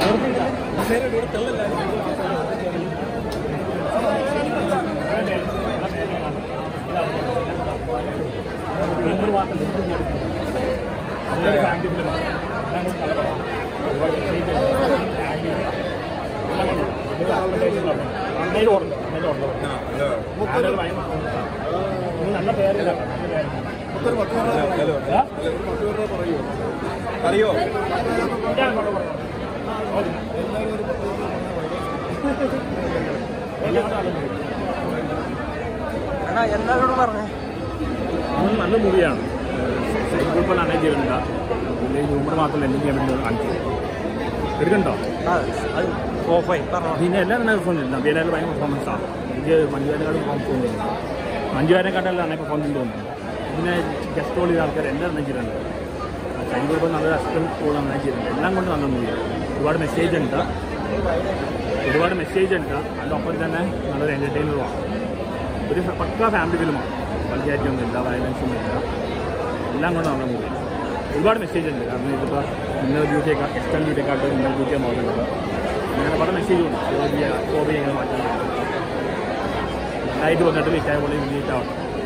നല്ല പേരില്ല അറിയോ അണ്ണാ എല്ലാവരോടും പറഞ്ഞേ അവൻ നല്ല മൂവിയാണ് സൈക്കിൾ നന്നായി ചെയ്യുന്നുണ്ട് പിന്നെ ഹ്യൂമർ മാത്രമല്ല എന്തും ചെയ്യാൻ വേണ്ടി കാണിച്ചു എടുക്കണ്ടോ ആ അത് ഓഫായി പറഞ്ഞോ പിന്നെ എല്ലാം നല്ല പെർഫോമൻസ് ഉണ്ട് നബിയാലും ഭയങ്കര പെർഫോമൻസ് ആണ് എനിക്ക് മഞ്ജുവാരനെക്കാളും പെർഫോമൻസ് തോന്നുന്നു മഞ്ജുവാരനെക്കാട്ടല്ല നന്നായി പെർഫോമൻസ് തോന്നുന്നു പിന്നെ ഗസ്റ്റ് റോൾ ചെയ്ത ആൾക്കാർ എല്ലാം നന്നായി ചെയ്തിട്ടുണ്ട് സൈക്കിൾ ഇപ്പോൾ നല്ല അസിസ്റ്റൻറ്റ് റോൾ നന്നായി ചെയ്തിട്ടുണ്ട് എല്ലാം കൊണ്ട് നല്ല മൂവിയാണ് ഒരുപാട് മെസ്സേജ് ഉണ്ട് ഒരുപാട് മെസ്സേജ് ഉണ്ട് അതിനൊപ്പം തന്നെ നല്ലൊരു എൻ്റർടൈനറുമാണ് ഒരു പക്ക ഫാമിലി ഫിലിമാണ് പഞ്ചായത്തൊന്നും ഇല്ല വയലൻസും ഇല്ല എല്ലാം കൊണ്ട് നല്ല മൂവി ഒരുപാട് മെസ്സേജ് ഉണ്ട് കാരണം ഇതിപ്പോൾ ഇന്നർ ഡ്യൂട്ടിയൊക്കെ എക്സ്റ്റേൺ ഡ്യൂട്ടിയെക്കാട്ട് ഇന്നർ ഡ്യൂട്ടിയെ നോക്കുന്നുണ്ട് അങ്ങനെ പല മെസ്സേജും ഉണ്ട് ഫോബിയ ഫോബിയ എങ്ങനെ മാറ്റാൻ നന്നായിട്ട് വന്നിട്ട് ലിറ്റായ പോലെ ലിറ്റാവും